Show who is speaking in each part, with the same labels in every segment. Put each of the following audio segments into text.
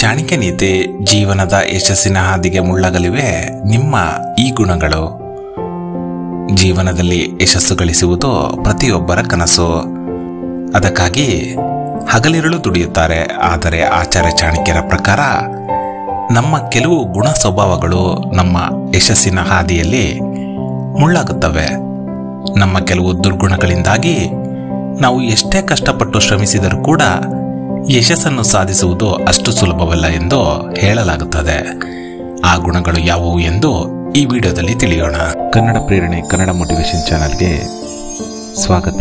Speaker 1: ಚಾಣಕ್ಯ ನೀತಿ ಜೀವನದ ಯಶಸ್ಸಿನ ಹಾದಿಗೆ ಮುಳ್ಳಗಲಿವೆ ನಿಮ್ಮ ಈ ಗುಣಗಳು ಜೀವನದಲ್ಲಿ ಯಶಸ್ಸು ಗಳಿಸುವುದು ಪ್ರತಿಯೊಬ್ಬರ ಕನಸು ಅದಕ್ಕಾಗಿ ಹಗಲಿರುಳು ದುಡಿಯುತ್ತಾರೆ ಆದರೆ ಆಚಾರ್ಯ ಚಾಣಕ್ಯರ ಪ್ರಕಾರ ನಮ್ಮ ಕೆಲವು ಗುಣ ಸ್ವಭಾವಗಳು ನಮ್ಮ ಯಶಸ್ಸಿನ ಹಾದಿಯಲ್ಲಿ ಮುಳ್ಳಾಗುತ್ತವೆ ನಮ್ಮ ಕೆಲವು ದುರ್ಗುಣಗಳಿಂದಾಗಿ ನಾವು ಎಷ್ಟೇ ಕಷ್ಟಪಟ್ಟು ಶ್ರಮಿಸಿದರೂ ಕೂಡ ಯಶಸ್ಸನ್ನು ಸಾಧಿಸುವುದು ಅಷ್ಟು ಸುಲಭವಲ್ಲ ಎಂದು ಹೇಳಲಾಗುತ್ತದೆ ಆ ಗುಣಗಳು ಯಾವುವು ಎಂದು ಈ ವಿಡಿಯೋದಲ್ಲಿ ತಿಳಿಯೋಣ
Speaker 2: ಕನ್ನಡ ಪ್ರೇರಣೆ ಕನ್ನಡ ಮೋಟಿವೇಶನ್ ಚಾನಲ್ಗೆ ಸ್ವಾಗತ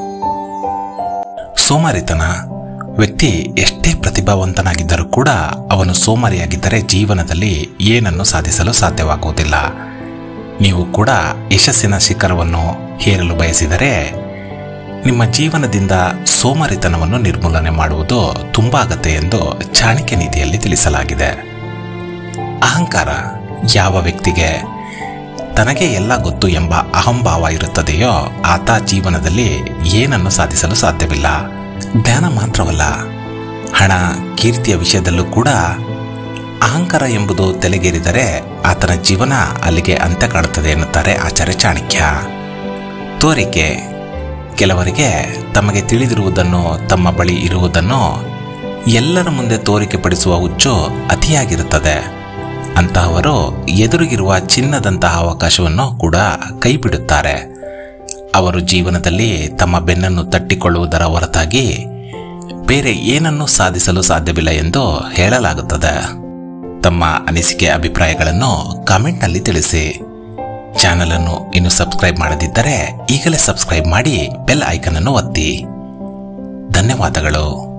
Speaker 1: ಸೋಮಾರಿತನ ವ್ಯಕ್ತಿ ಎಷ್ಟೇ ಪ್ರತಿಭಾವಂತನಾಗಿದ್ದರೂ ಕೂಡ ಅವನು ಸೋಮಾರಿಯಾಗಿದ್ದರೆ ಜೀವನದಲ್ಲಿ ಏನನ್ನು ಸಾಧಿಸಲು ಸಾಧ್ಯವಾಗುವುದಿಲ್ಲ ನೀವು ಕೂಡ ಯಶಸ್ಸಿನ ಶಿಖರವನ್ನು ಹೇರಲು ಬಯಸಿದರೆ ನಿಮ್ಮ ಜೀವನದಿಂದ ಸೋಮಾರಿತನವನ್ನು ನಿರ್ಮೂಲನೆ ಮಾಡುವುದು ತುಂಬಾ ಅಗತ್ಯ ಎಂದು ಚಾಣಕ್ಯ ನೀತಿಯಲ್ಲಿ ತಿಳಿಸಲಾಗಿದೆ ಅಹಂಕಾರ ಯಾವ ವ್ಯಕ್ತಿಗೆ ತನಗೆ ಎಲ್ಲ ಗೊತ್ತು ಎಂಬ ಅಹಂಭಾವ ಇರುತ್ತದೆಯೋ ಆತ ಜೀವನದಲ್ಲಿ ಏನನ್ನು ಸಾಧಿಸಲು ಸಾಧ್ಯವಿಲ್ಲ ಜ್ಞಾನ ಮಾತ್ರವಲ್ಲ ಹಣ ಕೀರ್ತಿಯ ವಿಷಯದಲ್ಲೂ ಕೂಡ ಅಹಂಕಾರ ಎಂಬುದು ತಲೆಗೇರಿದರೆ ಆತನ ಜೀವನ ಅಲ್ಲಿಗೆ ಅಂತ್ಯ ಕಾಣುತ್ತದೆ ಎನ್ನುತ್ತಾರೆ ಆಚಾರ್ಯ ಚಾಣಕ್ಯ ತೋರಿಕೆ ಕೆಲವರಿಗೆ ತಮಗೆ ತಿಳಿದಿರುವುದನ್ನು ತಮ್ಮ ಬಳಿ ಇರುವುದನ್ನು ಎಲ್ಲರ ಮುಂದೆ ತೋರಿಕೆ ಪಡಿಸುವ ಹುಚ್ಚು ಅತಿಯಾಗಿರುತ್ತದೆ ಅಂತಹವರು ಎದುರಿಗಿರುವ ಚಿನ್ನದಂತಹ ಅವಕಾಶವನ್ನು ಕೂಡ ಕೈಬಿಡುತ್ತಾರೆ ಅವರು ಜೀವನದಲ್ಲಿ ತಮ್ಮ ಬೆನ್ನನ್ನು ತಟ್ಟಿಕೊಳ್ಳುವುದರ ಹೊರತಾಗಿ ಬೇರೆ ಏನನ್ನೂ ಸಾಧಿಸಲು ಸಾಧ್ಯವಿಲ್ಲ ಎಂದು ಹೇಳಲಾಗುತ್ತದೆ ತಮ್ಮ ಅನಿಸಿಕೆ ಅಭಿಪ್ರಾಯಗಳನ್ನು ಕಾಮೆಂಟ್ನಲ್ಲಿ ತಿಳಿಸಿ ಚಾನಲ್ ಅನ್ನು ಇನ್ನು ಸಬ್ಸ್ಕ್ರೈಬ್ ಮಾಡದಿದ್ದರೆ ಈಗಲೇ ಸಬ್ಸ್ಕ್ರೈಬ್ ಮಾಡಿ ಬೆಲ್ ಐಕನ್ ಅನ್ನು ಒತ್ತಿ ಧನ್ಯವಾದಗಳು